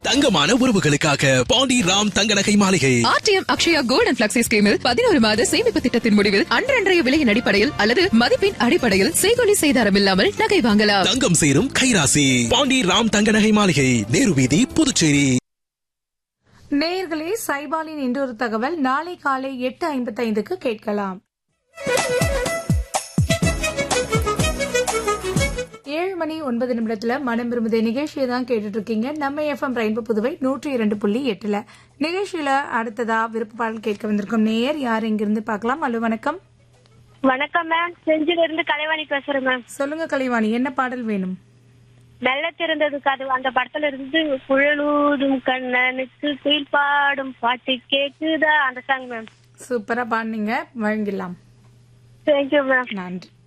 தங்கமான உறவுகளுக்காக பாண்டி ராம் தங்க நகை மாளிகை ஆர்டிஎம் அக்ஷயா கோல்டன் பிளக்ஸி ஸ்கீமில் பதினோரு மாத சேமிப்பு திட்டத்தின் முடிவில் அன்றன்றைய விலையின் அடிப்படையில் அல்லது மதிப்பின் அடிப்படையில் செய்கொலி செய்தாரம் இல்லாமல் நகை வாங்கலாம் தங்கம் சேரும் கைராசி பாண்டி ராம் தங்க நகை மாளிகை நேரு வீதி புதுச்சேரி நேயர்களே சைபாலின் இன்றொரு தகவல் நாளை காலை எட்டு ஐம்பத்தைந்துக்கு கேட்கலாம் ஏழு மணி ஒன்பது நிமிடத்துல மனம் விரும்புத நிகழ்ச்சியை தான் கேட்டுட்டு இருக்கீங்க நம்ம எஃப்எம் ரெயின்போ புதுவை நூற்றி இரண்டு புள்ளி எட்டுல நிகழ்ச்சியில அடுத்ததா விருப்ப பாடல் கேட்க வந்திருக்கும் நேயர் யார் இங்கிருந்து பார்க்கலாம் ஹலோ வணக்கம் வணக்கம் மேம் செஞ்சில இருந்து கலைவாணி பேசுறேன் மேம் சொல்லுங்க கலைவாணி என்ன பாடல் வேணும் மெல்ல திறந்ததுக்கு அது அந்த படத்துல இருந்து குழலூதும் கண்ணனுக்கு குயில் பாடும் பாட்டு கேக்குதா அந்த சாங் மேம் சூப்பரா பாடுனீங்க வழங்கிடலாம் தேங்க்யூ மேம் நன்றி